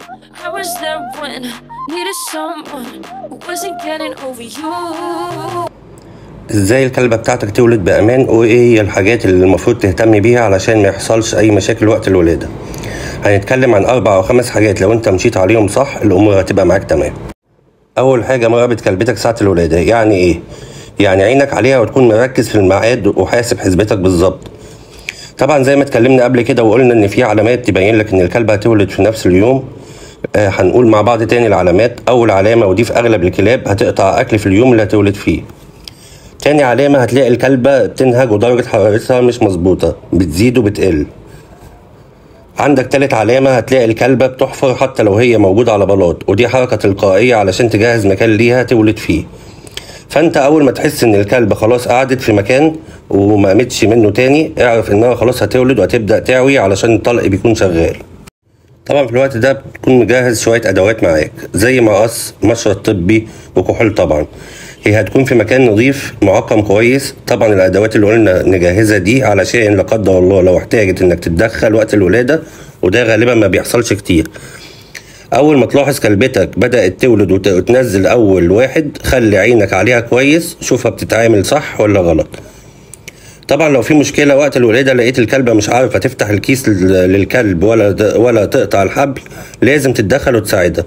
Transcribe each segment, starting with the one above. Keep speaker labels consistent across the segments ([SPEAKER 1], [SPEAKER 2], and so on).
[SPEAKER 1] I was there when needed someone who wasn't getting over you.
[SPEAKER 2] ازاي الكلبة بتاعتك تولد بأمان وايه هي الحاجات اللي المفروض تهتم بيها علشان ما يحصلش أي مشاكل وقت الولادة هنتكلم عن أربع أو خمس حاجات لو أنت مشيت عليهم صح الأمور هتبقى معاك تمام أول حاجة مراقبة كلبتك ساعة الولادة يعني ايه؟ يعني عينك عليها وتكون مركز في الميعاد وحاسب حسبتك بالظبط طبعا زي ما اتكلمنا قبل كده وقلنا ان في علامات تبين لك ان الكلبة هتولد في نفس اليوم آه هنقول مع بعض تاني العلامات اول علامة ودي في اغلب الكلاب هتقطع اكل في اليوم اللي هتولد فيه تاني علامة هتلاقي الكلبة بتنهج ودرجة حرارتها مش مظبوطة بتزيد وبتقل عندك تالت علامة هتلاقي الكلبة بتحفر حتى لو هي موجودة على بلاط ودي حركة تلقائية علشان تجهز مكان ليها تولد فيه فانت اول ما تحس ان الكلبة خلاص قعدت في مكان وما قامتش منه تاني اعرف انها خلاص هتولد وهتبدأ تعوي علشان الطلق بيكون شغال طبعا في الوقت ده بتكون مجهز شوية ادوات معاك زي مقص مشرط طبي وكحول طبعا هي هتكون في مكان نظيف معقم كويس طبعا الادوات اللي قلنا نجهزها دي علشان لا قدر الله لو احتاجت انك تتدخل وقت الولاده وده غالبا ما بيحصلش كتير اول ما تلاحظ كلبتك بدات تولد وت- وتنزل اول واحد خلي عينك عليها كويس شوفها بتتعامل صح ولا غلط طبعا لو في مشكله وقت الولاده لقيت الكلبه مش عارفه تفتح الكيس لل- للكلب ولا ولا تقطع الحبل لازم تتدخل وتساعدها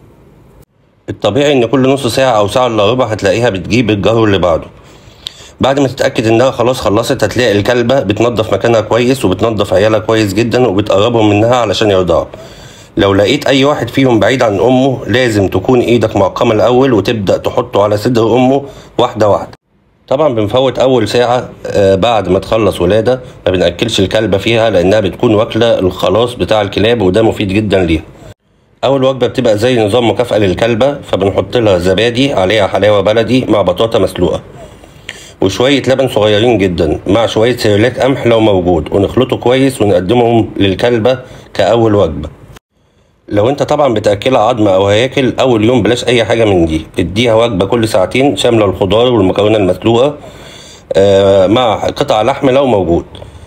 [SPEAKER 2] الطبيعي ان كل نص ساعة او ساعة الا ربع هتلاقيها بتجيب الجرو اللي بعده بعد ما تتأكد انها خلاص خلصت هتلاقي الكلبة بتنظف مكانها كويس وبتنظف عيالها كويس جدا وبتقربهم منها علشان يرضعوا لو لقيت اي واحد فيهم بعيد عن امه لازم تكون ايدك معقمة الاول وتبدأ تحطه على صدر امه واحدة واحدة طبعا بنفوت اول ساعة آه، بعد ما تخلص ولادة ما بنأكلش الكلبة فيها لانها بتكون واكلة الخلاص بتاع الكلاب وده مفيد جدا ليها اول وجبه بتبقى زي نظام مكافاه للكلبه فبنحط لها زبادي عليها حلاوه بلدي مع بطاطا مسلوقه وشويه لبن صغيرين جدا مع شويه سيرلاك قمح لو موجود ونخلطه كويس ونقدمهم للكلبه كاول وجبه لو انت طبعا بتاكلها عظم او هياكل اول يوم بلاش اي حاجه من دي اديها وجبه كل ساعتين شامله الخضار والمكرونه المسلوقه آه، مع قطع لحم لو موجود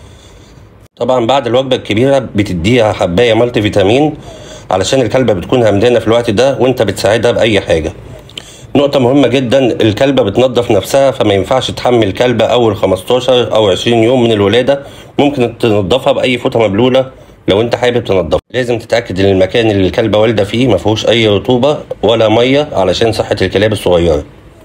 [SPEAKER 2] طبعا بعد الوجبة الكبيرة بتديها حباية مالتي فيتامين علشان الكلبة بتكون همدانة في الوقت ده وانت بتساعدها بأي حاجة نقطة مهمة جدا الكلبة بتنظف نفسها فما ينفعش تحمل كلبة أول 15 أو 20 يوم من الولادة ممكن تنظفها بأي فوطة مبلولة لو انت حابب تنظفها لازم تتأكد ان المكان اللي الكلبة والدة فيه ما فيهوش أي رطوبة ولا مية علشان صحة الكلاب الصغيرة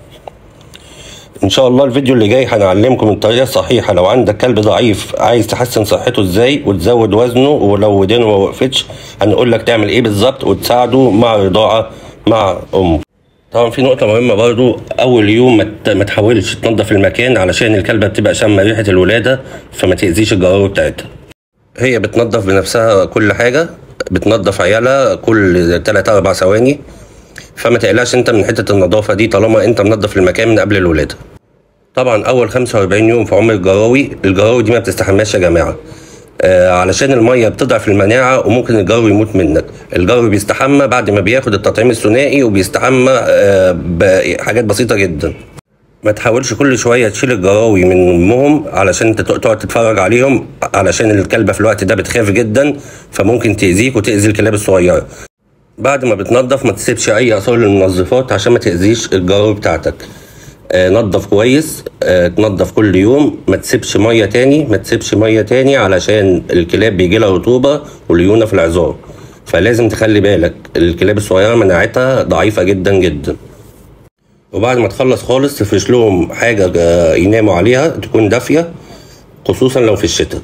[SPEAKER 2] ان شاء الله الفيديو اللي جاي هنعلمكم الطريقه الصحيحه لو عندك كلب ضعيف عايز تحسن صحته ازاي وتزود وزنه ولو ودانه ما وقفتش هنقول لك تعمل ايه بالظبط وتساعده مع رضاعه مع امه طبعا في نقطه مهمه برضو اول يوم ما ت- ما تحاولش تنظف المكان علشان الكلبه بتبقى شامه ريحه الولاده فما تاذيش الجرار بتاعتها هي بتنظف بنفسها كل حاجه بتنظف عيالها كل 3 4 ثواني فما تقلقش انت من حته النظافه دي طالما انت منظف المكان من قبل الولاده طبعا اول 45 يوم في عمر الجراوي الجراوي دي ما بتستحماش يا جماعه آه علشان الميه بتضعف المناعه وممكن الجرو يموت منك الجرو بيستحمى بعد ما بياخد التطعيم الثنائي وبيستحمى آه بحاجات بسيطه جدا ما تحاولش كل شويه تشيل الجراوي من امهم علشان انت تقعد تتفرج عليهم علشان الكلبه في الوقت ده بتخاف جدا فممكن تاذيك وتاذي الكلاب الصغيره بعد ما بتنظف ما تسيبش اي اثار للمنظفات عشان ما تاذيش الجرار بتاعتك آه نظف كويس آه تنظف كل يوم ما تسيبش ميه تاني ما تسيبش ميه تاني علشان الكلاب بيجي لها رطوبه وليونه في العظام فلازم تخلي بالك الكلاب الصغيره مناعتها ضعيفه جدا جدا وبعد ما تخلص خالص تفرش لهم حاجه آه، يناموا عليها تكون دافيه خصوصا لو في الشتاء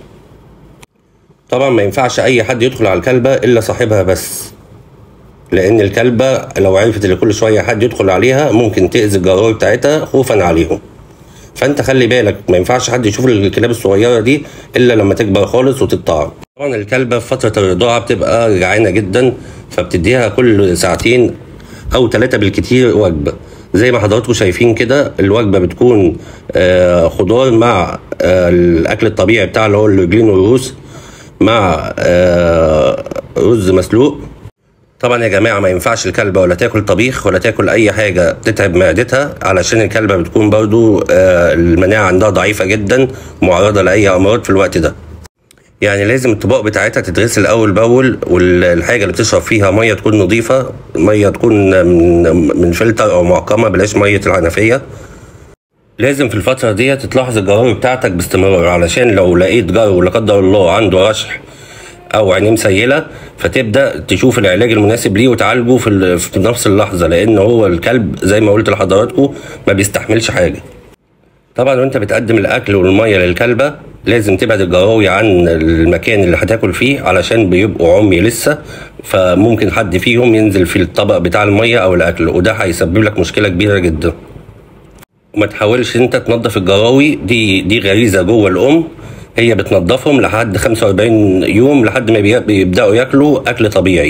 [SPEAKER 2] طبعا ما ينفعش اي حد يدخل على الكلبه الا صاحبها بس لان الكلبه لو عرفت ان كل شويه حد يدخل عليها ممكن تاذي الجرار بتاعتها خوفا عليهم فانت خلي بالك ما ينفعش حد يشوف الكلاب الصغيره دي الا لما تكبر خالص وتتطعم طبعا الكلبه في فتره الرضاعه بتبقى جعانه جدا فبتديها كل ساعتين او ثلاثه بالكتير وجبه زي ما حضراتكم شايفين كده الوجبه بتكون آه خضار مع آه الاكل الطبيعي بتاع اللي هو الرجلين والروس مع آه رز مسلوق طبعا يا جماعه ما ينفعش الكلبه ولا تاكل طبيخ ولا تاكل اي حاجه تتعب معدتها علشان الكلبه بتكون برضو آه، المناعه عندها ضعيفه جدا معرضه لاي امراض في الوقت ده يعني لازم الطباق بتاعتها تتغسل اول باول والحاجه اللي بتشرب فيها ميه تكون نظيفه ميه تكون من من فلتر او معقمه بلاش ميه الحنفيه لازم في الفتره ديت تلاحظ الجراوي بتاعتك باستمرار علشان لو لقيت جرو لا قدر الله عنده رشح او عينيه مسيله فتبدا تشوف العلاج المناسب ليه وتعالجه في, ال- في نفس اللحظه لان هو الكلب زي ما قلت لحضراتكم ما بيستحملش حاجه طبعا وانت بتقدم الاكل والميه للكلبه لازم تبعد الجراوي عن المكان اللي هتاكل فيه علشان بيبقوا عمي لسه فممكن حد فيهم ينزل في الطبق بتاع الميه او الاكل وده هيسبب لك مشكله كبيره جدا وما تحاولش انت تنظف الجراوي دي دي غريزه جوه الام هي بتنظفهم لحد 45 يوم لحد ما بي- بيبداوا ياكلوا اكل طبيعي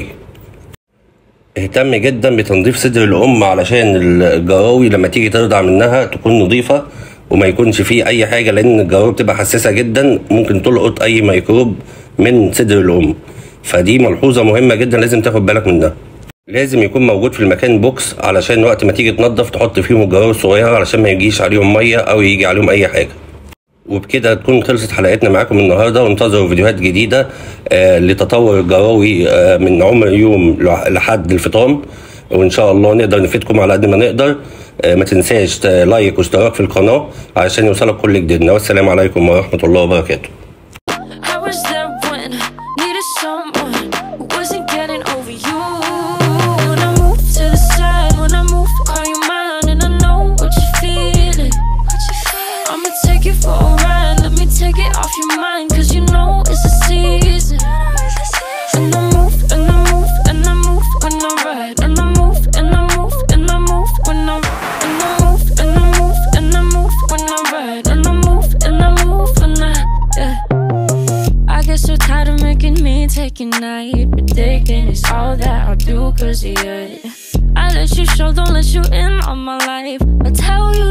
[SPEAKER 2] اهتم جدا بتنظيف صدر الام علشان الجراوي لما تيجي ترضع منها تكون نظيفه وما يكونش فيه اي حاجه لان الجراوي بتبقى حساسه جدا ممكن تلقط اي ميكروب من صدر الام فدي ملحوظه مهمه جدا لازم تاخد بالك منها لازم يكون موجود في المكان بوكس علشان وقت ما تيجي تنظف تحط فيهم الجراوي الصغيره علشان ما يجيش عليهم ميه او يجي عليهم اي حاجه وبكده تكون خلصت حلقتنا معاكم النهارده وانتظروا فيديوهات جديده آه لتطور الجراوي آه من عمر يوم لح- لحد الفطام وان شاء الله نقدر نفيدكم على قد ما نقدر آه ما تنساش ت- لايك واشتراك في القناه علشان يوصلك كل جديدنا والسلام عليكم ورحمه الله وبركاته
[SPEAKER 1] I was there when I needed someone who wasn't getting over you. When I move to the side, when I move, call you mine, and I know what you're feeling. I'ma take you for a ride, let me take it off your mind, cause you know it's a season. And I move, and I move, and I move when I ride, and I move, and I move, and I move when I, and I move, and I move, and I move when I ride, and I move, and I move when I, yeah. I get so tired of making me take a night Predicting it's all that I'll do cause of you I let you show, don't let you in on my life I tell you